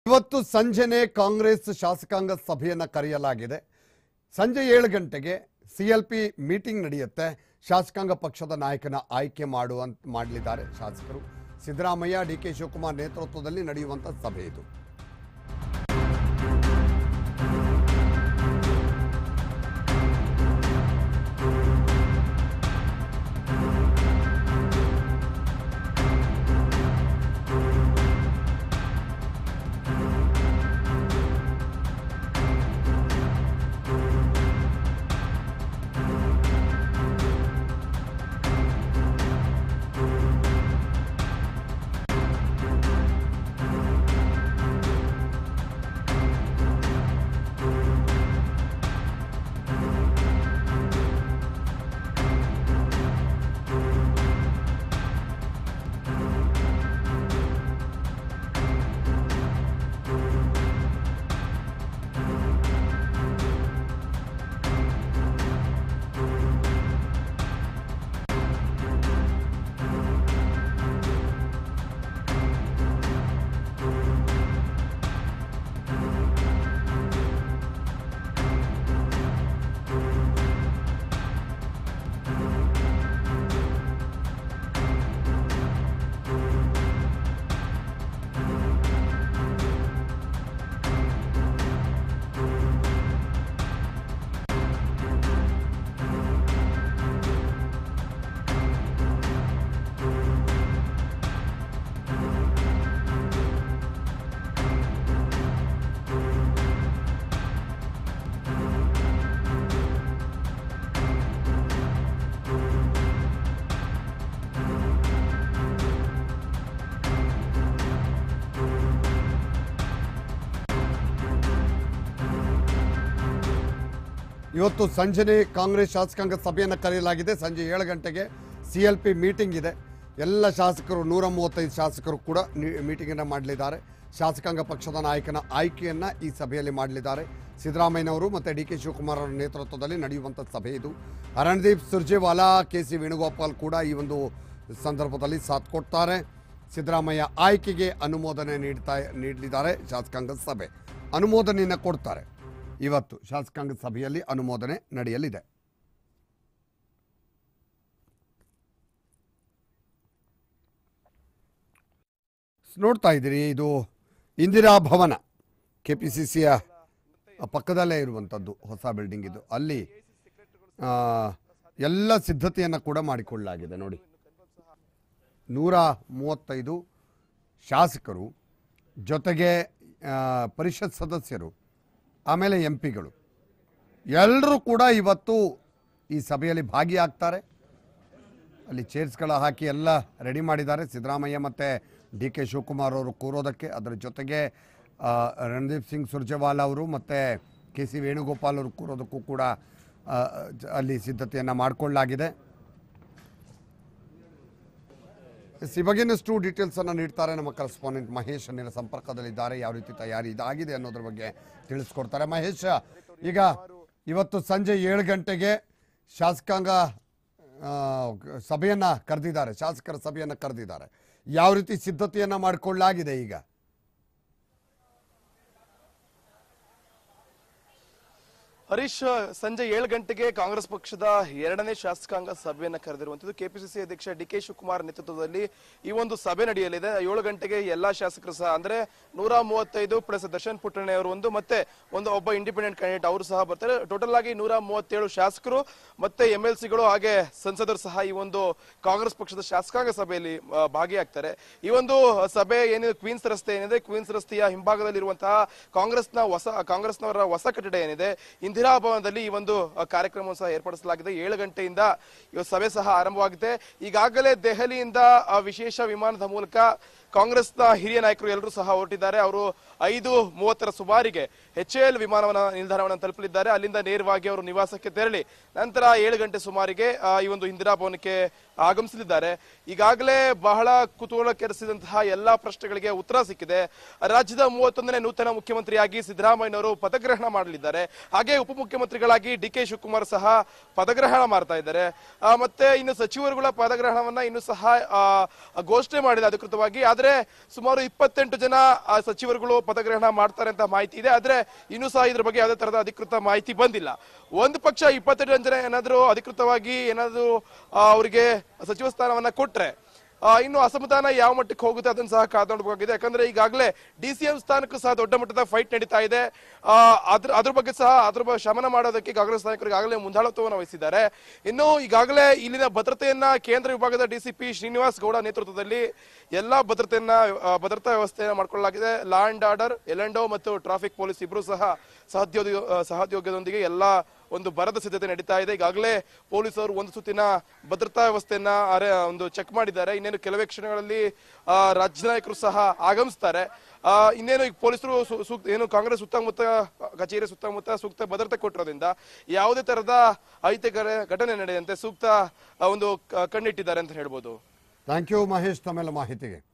ಇವತ್ತು ಸಂಜೆನೆ ಕಾಂಗ್ರೆಸ್ ಶಾಸಕಾಂಗ ಸಭೆಯನ್ನ ಕರೆಯಲಾಗಿದೆ ಸಂಜೆ ಏಳು ಗಂಟೆಗೆ ಸಿ ಎಲ್ ಪಿ ಮೀಟಿಂಗ್ ನಡೆಯುತ್ತೆ ಶಾಸಕಾಂಗ ಪಕ್ಷದ ನಾಯಕನ ಆಯ್ಕೆ ಮಾಡುವಂತ ಮಾಡಲಿದ್ದಾರೆ ಶಾಸಕರು ಸಿದ್ದರಾಮಯ್ಯ ಡಿ ಕೆ ಶಿವಕುಮಾರ್ ನೇತೃತ್ವದಲ್ಲಿ ನಡೆಯುವಂತ ಸಭೆ ಇದು ಇವತ್ತು ಸಂಜೆನೆ ಕಾಂಗ್ರೆಸ್ ಶಾಸಕಾಂಗ ಸಭೆಯನ್ನು ಕರೆಯಲಾಗಿದೆ ಸಂಜೆ ಏಳು ಗಂಟೆಗೆ ಸಿ ಎಲ್ ಪಿ ಮೀಟಿಂಗ್ ಇದೆ ಎಲ್ಲ ಶಾಸಕರು ನೂರ ಮೂವತ್ತೈದು ಶಾಸಕರು ಕೂಡ ಮೀಟಿಂಗನ್ನು ಮಾಡಲಿದ್ದಾರೆ ಶಾಸಕಾಂಗ ಪಕ್ಷದ ನಾಯಕನ ಆಯ್ಕೆಯನ್ನು ಈ ಸಭೆಯಲ್ಲಿ ಮಾಡಲಿದ್ದಾರೆ ಸಿದ್ದರಾಮಯ್ಯನವರು ಮತ್ತು ಡಿ ಕೆ ಶಿವಕುಮಾರ್ ಅವರ ನೇತೃತ್ವದಲ್ಲಿ ನಡೆಯುವಂಥ ಸಭೆ ಇದು ರಣದೀಪ್ ಸುರ್ಜೇವಾಲಾ ಕೆ ಸಿ ವೇಣುಗೋಪಾಲ್ ಕೂಡ ಈ ಒಂದು ಸಂದರ್ಭದಲ್ಲಿ ಸಾಥ್ ಕೊಡ್ತಾರೆ ಸಿದ್ದರಾಮಯ್ಯ ಆಯ್ಕೆಗೆ ಅನುಮೋದನೆ ನೀಡ್ತಾ ನೀಡಲಿದ್ದಾರೆ ಶಾಸಕಾಂಗ ಸಭೆ ಅನುಮೋದನೆಯನ್ನು ಕೊಡ್ತಾರೆ ಇವತ್ತು ಶಾಸಕಾಂಗ ಸಭೆಯಲ್ಲಿ ಅನುಮೋದನೆ ನಡೆಯಲಿದೆ ನೋಡ್ತಾ ಇದ್ದೀರಿ ಇದು ಇಂದಿರಾ ಭವನ ಕೆ ಪಿ ಸಿ ಸಿಯ ಪಕ್ಕದಲ್ಲೇ ಇರುವಂಥದ್ದು ಹೊಸ ಬಿಲ್ಡಿಂಗ್ ಇದು ಅಲ್ಲಿ ಆ, ಎಲ್ಲ ಸಿದ್ಧತೆಯನ್ನು ಕೂಡ ಮಾಡಿಕೊಳ್ಳಲಾಗಿದೆ ನೋಡಿ ನೂರ ಮೂವತ್ತೈದು ಶಾಸಕರು ಜೊತೆಗೆ ಆ, ಪರಿಷತ್ ಸದಸ್ಯರು ಆಮೇಲೆ ಎಂ ಪಿಗಳು ಎಲ್ಲರೂ ಕೂಡ ಇವತ್ತು ಈ ಸಭೆಯಲ್ಲಿ ಭಾಗಿಯಾಗ್ತಾರೆ ಅಲ್ಲಿ ಚೇರ್ಸ್ಗಳ ಹಾಕಿ ಎಲ್ಲ ರೆಡಿ ಮಾಡಿದ್ದಾರೆ ಸಿದ್ದರಾಮಯ್ಯ ಮತ್ತು ಡಿ ಕೆ ಶಿವಕುಮಾರ್ ಅವರು ಕೂರೋದಕ್ಕೆ ಅದರ ಜೊತೆಗೆ ಆ, ರಣದೀಪ್ ಸಿಂಗ್ ಸುರ್ಜೇವಾಲಾ ಅವರು ಮತ್ತು ಕೆ ಸಿ ವೇಣುಗೋಪಾಲ್ ಅವರು ಕೂರೋದಕ್ಕೂ ಕೂಡ ಆ, ಜ- ಅಲ್ಲಿ ಸಿದ್ಧತೆಯನ್ನು ಮಾಡಿಕೊಳ್ಳಲಾಗಿದೆ ಎಸ್, ಈ ಬಗ್ಗೆನಷ್ಟು ಡೀಟೇಲ್ಸನ್ನು ನೀಡ್ತಾರೆ ನಮ್ಮ ಕರೆಸ್ಪಾಂಡೆಂಟ್ ಮಹೇಶ್ ನೇರ ಸಂಪರ್ಕದಲ್ಲಿದ್ದಾರೆ ಯಾವ ರೀತಿ ತಯಾರಿ ಇದಾಗಿದೆ ಅನ್ನೋದ್ರ ಬಗ್ಗೆ ತಿಳಿಸ್ಕೊಡ್ತಾರೆ ಮಹೇಶ್ ಈಗ ಇವತ್ತು ಸಂಜೆ ಏಳು ಗಂಟೆಗೆ ಶಾಸಕಾಂಗ ಆ, ಸಭೆಯನ್ನ ಕರೆದಿದ್ದಾರೆ ಶಾಸಕರ ಸಭೆಯನ್ನ ಕರೆದಿದ್ದಾರೆ ಯಾವ ರೀತಿ ಸಿದ್ಧತೆಯನ್ನ ಮಾಡಿಕೊಳ್ಳಲಾಗಿದೆ ಈಗ ಹರೀಶ್ ಸಂಜೆ ಏಳು ಗಂಟೆಗೆ ಕಾಂಗ್ರೆಸ್ ಪಕ್ಷದ ಎರಡನೇ ಶಾಸಕಾಂಗ ಸಭೆಯನ್ನ ಕರೆದಿರುವಂತದ್ದು ಕೆಪಿಸಿಸಿ ಅಧ್ಯಕ್ಷ ಡಿ ಕೆ ಶಿವಕುಮಾರ್ ನೇತೃತ್ವದಲ್ಲಿ ಈ ಒಂದು ಸಭೆ ನಡೆಯಲಿದೆ ಏಳು ಗಂಟೆಗೆ ಎಲ್ಲಾ ಶಾಸಕರು ಸಹ ಅಂದ್ರೆ ನೂರ ಮೂವತ್ತೈದು ಪ್ಲಸ್ ದರ್ಶನ್ ಪುಟ್ಟಣೆ ಅವರು ಒಂದು ಮತ್ತೆ ಒಂದು ಒಬ್ಬ ಇಂಡಿಪೆಂಡೆಂಟ್ ಕ್ಯಾಂಡಿಡೇಟ್ ಅವರು ಸಹ ಬರ್ತಾರೆ ಟೋಟಲ್ ಆಗಿ ನೂರ ಮೂವತ್ತೇಳು ಶಾಸಕರು ಮತ್ತೆ ಎಂ ಎಲ್ ಸಿಗಳು ಹಾಗೆ ಸಂಸದರು ಸಹ ಈ ಒಂದು ಕಾಂಗ್ರೆಸ್ ಪಕ್ಷದ ಶಾಸಕಾಂಗ ಸಭೆಯಲ್ಲಿ ಆ, ಭಾಗಿಯಾಗ್ತಾರೆ ಈ ಒಂದು ಸಭೆ ಏನಿದೆ ಕ್ವೀನ್ಸ್ ರಸ್ತೆ ಏನಿದೆ ಕ್ವೀನ್ಸ್ ರಸ್ತೆಯ ಹಿಂಭಾಗದಲ್ಲಿರುವಂತಹ ಕಾಂಗ್ರೆಸ್ನ ಹೊಸ ಕಾಂಗ್ರೆಸ್ನವರ ಹೊಸ ಕಟ್ಟಡ ಏನಿದೆ ಇಂದಿರಾ ಭವನದಲ್ಲಿ ಈ ಒಂದು ಆ, ಕಾರ್ಯಕ್ರಮವನ್ನು ಸಹ ಏರ್ಪಡಿಸಲಾಗಿದೆ ಏಳು ಗಂಟೆಯಿಂದ ಈ ಸಭೆ ಸಹ ಆರಂಭವಾಗಿದೆ ಈಗಾಗಲೇ ದೆಹಲಿಯಿಂದ ಆ, ವಿಶೇಷ ವಿಮಾನದ ಮೂಲಕ ಕಾಂಗ್ರೆಸ್ನ ಹಿರಿಯ ನಾಯಕರು ಎಲ್ಲರೂ ಸಹ ಹೊರಟಿದ್ದಾರೆ ಅವರು ಐದು ಮೂವತ್ತರ ಸುಮಾರಿಗೆ ಎಚ್ ಎಲ್ ವಿಮಾನವನ್ನ ನಿಲ್ದಾಣವನ್ನು ತಲುಪಲಿದ್ದಾರೆ ಅಲ್ಲಿಂದ ನೇರವಾಗಿ ಅವರು ನಿವಾಸಕ್ಕೆ ತೆರಳಿ ನಂತರ ಏಳು ಗಂಟೆ ಸುಮಾರಿಗೆ ಆ, ಈ ಒಂದು ಇಂದಿರಾ ಭವನಕ್ಕೆ ಆಗಮಿಸಲಿದ್ದಾರೆ ಈಗಾಗಲೇ ಬಹಳ ಕುತೂಹಲ ಕೆರಸಿದಂತಹ ಎಲ್ಲಾ ಪ್ರಶ್ನೆಗಳಿಗೆ ಉತ್ತರ ಸಿಕ್ಕಿದೆ ರಾಜ್ಯದ ಮೂವತ್ತೊಂದನೇ ನೂತನ ಮುಖ್ಯಮಂತ್ರಿಯಾಗಿ ಸಿದ್ದರಾಮಯ್ಯನವರು ಪದಗ್ರಹಣ ಮಾಡಲಿದ್ದಾರೆ ಹಾಗೆ ಉಪಮುಖ್ಯಮಂತ್ರಿಗಳಾಗಿ ಡಿ ಕೆ ಶಿವಕುಮಾರ್ ಸಹ ಪದಗ್ರಹಣ ಮಾಡ್ತಾ ಇದ್ದಾರೆ ಆ, ಮತ್ತೆ ಇನ್ನು ಸಚಿವರುಗಳ ಪದಗ್ರಹಣವನ್ನ ಇನ್ನು ಸಹ ಆ, ಘೋಷಣೆ ಮಾಡಿದೆ ಅಧಿಕೃತವಾಗಿ ಆದ್ರೆ ಆದ್ರೆ ಸುಮಾರು ಇಪ್ಪತ್ತೆಂಟು ಜನ ಆ, ಸಚಿವರುಗಳು ಪದಗ್ರಹಣ ಮಾಡ್ತಾರೆ ಅಂತ ಮಾಹಿತಿ ಇದೆ ಆದ್ರೆ ಇನ್ನೂ ಸಹ ಇದ್ರ ಬಗ್ಗೆ ಯಾವುದೇ ತರದ ಅಧಿಕೃತ ಮಾಹಿತಿ ಬಂದಿಲ್ಲ ಒಂದು ಪಕ್ಷ ಇಪ್ಪತ್ತೆಂಟು ಜನ ಏನಾದ್ರು ಅಧಿಕೃತವಾಗಿ ಏನಾದ್ರು ಆ, ಅವರಿಗೆ ಸಚಿವ ಸ್ಥಾನವನ್ನ ಕೊಟ್ರೆ ಆ, ಇನ್ನು ಅಸಮಾಧಾನ ಯಾವ ಮಟ್ಟಕ್ಕೆ ಹೋಗುತ್ತೆ ಅದನ್ನ ಸಹ ಕಾದು ನೋಡಬೇಕಾಗಿದೆ ಯಾಕಂದ್ರೆ ಈಗಾಗಲೇ ಡಿ ಸಿ ಎಂ ಸ್ಥಾನಕ್ಕೂ ಸಹ ದೊಡ್ಡ ಮಟ್ಟದ ಫೈಟ್ ನಡೀತಾ ಇದೆ ಆ, ಅದ್ರ ಅದ್ರ ಬಗ್ಗೆ ಸಹ ಅದ್ರ ಬಗ್ಗೆ ಶಮನ ಮಾಡೋದಕ್ಕೆ ಕಾಂಗ್ರೆಸ್ ನಾಯಕರು ಈಗಾಗಲೇ ಮುಂದಾಳತ್ವವನ್ನು ವಹಿಸಿದ್ದಾರೆ ಇನ್ನು ಈಗಾಗಲೇ ಇಲ್ಲಿನ ಭದ್ರತೆಯನ್ನ ಕೇಂದ್ರ ವಿಭಾಗದ ಡಿಸಿಪಿ ಶ್ರೀನಿವಾಸ್ ಗೌಡ ನೇತೃತ್ವದಲ್ಲಿ ಎಲ್ಲಾ ಭದ್ರತೆಯನ್ನ ಆ, ಭದ್ರತಾ ವ್ಯವಸ್ಥೆಯನ್ನ ಮಾಡ್ಕೊಳ್ಳಲಾಗಿದೆ ಲಾ ಅಂಡ್ ಆರ್ಡರ್ ಎಲೆಂಡೋ ಮತ್ತು ಟ್ರಾಫಿಕ್ ಪೊಲೀಸ್ ಇಬ್ರು ಸಹ ಸಹೋದ್ಯೋಗ ಆ, ಸಹೋದ್ಯೋಗದೊಂದಿಗೆ ಎಲ್ಲಾ ಒಂದು ಬರದ ಸಿದ್ಧತೆ ನಡೀತಾ ಇದೆ ಈಗಾಗಲೇ ಪೊಲೀಸರು ಒಂದು ಸುತ್ತಿನ ಭದ್ರತಾ ವ್ಯವಸ್ಥೆಯನ್ನ ಅರೆ- ಒಂದು ಚೆಕ್ ಮಾಡಿದ್ದಾರೆ ಇನ್ನೇನು ಕೆಲವೇ ಕ್ಷಣಗಳಲ್ಲಿ ಆ, ರಾಜ್ಯ ನಾಯಕರು ಸಹ ಆಗಮಿಸ್ತಾರೆ ಆ, ಇನ್ನೇನು ಈಗ ಪೊಲೀಸರು ಸು- ಸೂಕ್ತ ಏನು ಕಾಂಗ್ರೆಸ್ ಸುತ್ತಮುತ್ತ ಕಚೇರಿ ಸುತ್ತಮುತ್ತ ಸೂಕ್ತ ಭದ್ರತೆ ಕೊಟ್ಟಿರೋದ್ರಿಂದ ಯಾವುದೇ ತರದ ಅಹಿತಕರ ಘಟನೆ ನಡೆಯಂತೆ ಸೂಕ್ತ ಆ, ಒಂದು ಕ- ಕಣ್ಣಿಟ್ಟಿದ್ದಾರೆ ಅಂತ ಹೇಳ್ಬೋದು ಥ್ಯಾಂಕ್ ಯು ಮಹೇಶ್ ತಮ್ಮೆಲ್ಲ ಮಾಹಿತಿಗೆ